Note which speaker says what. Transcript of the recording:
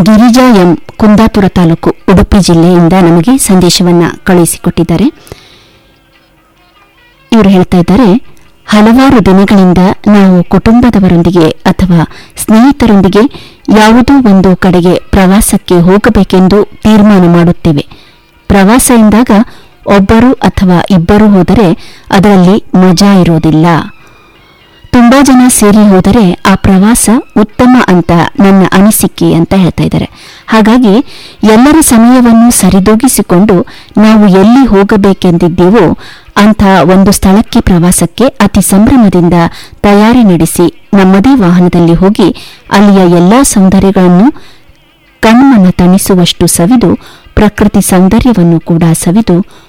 Speaker 1: Girija M Kundapura taluk Udupi ಜಿಲ್ಲೆಯಿಂದ ನಮಗೆ ಸಂದೇಶವನ್ನ ಕಳುಹಿಸಿಕೊಟ್ಟಿದ್ದಾರೆ ಇವರು ಹೇಳ್ತಾ ಇದ್ದಾರೆ ಹಲವಾರು ದಿನಗಳಿಂದ ನಾವು ಕುಟುಂಬದವರೊಂದಿಗೆ ಅಥವಾ ಸ್ನೇಹಿತರೊಂದಿಗೆ ಯಾವುದೋ ಒಂದು ಕಡೆಗೆ ಪ್ರವಾಸಕ್ಕೆ ಹೋಗಬೇಕೆಂದು ತೀರ್ಮಾನ ಮಾಡುತ್ತೇವೆ ಪ್ರವಾಸ ಎಂದಾಗ ಒಬ್ಬರು ಅಥವಾ ಇಬ್ಬರು ಹೋದರೆ ಅದರಲ್ಲಿ ಮಜಾ ಇರೋದಿಲ್ಲ ತುಂಬಾ ಜನ ಸೇರಿ ಹೋದರೆ ಆ ಪ್ರವಾಸ ಉತ್ತಮ ಅಂತ ನನ್ನ ಅನಿಸಿಕೆ ಅಂತ ಹೇಳ್ತಾ ಇದ್ದಾರೆ ಹಾಗಾಗಿ ಎಲ್ಲರ ಸಮಯವನ್ನು ಸರಿದೂಗಿಸಿಕೊಂಡು ನಾವು ಎಲ್ಲಿ ಹೋಗಬೇಕೆಂದಿದ್ದೀವೋ ಅಂಥ ಒಂದು ಸ್ಥಳಕ್ಕೆ ಪ್ರವಾಸಕ್ಕೆ ಅತಿ ಸಂಭ್ರಮದಿಂದ ತಯಾರಿ ನಡೆಸಿ ನಮ್ಮದೇ ವಾಹನದಲ್ಲಿ ಹೋಗಿ ಅಲ್ಲಿಯ ಎಲ್ಲಾ ಸೌಂದರ್ಯಗಳನ್ನು ಕಣ್ಮನ ತಣಿಸುವಷ್ಟು ಸವಿದು ಪ್ರಕೃತಿ ಸೌಂದರ್ಯವನ್ನು ಕೂಡ ಸವಿದು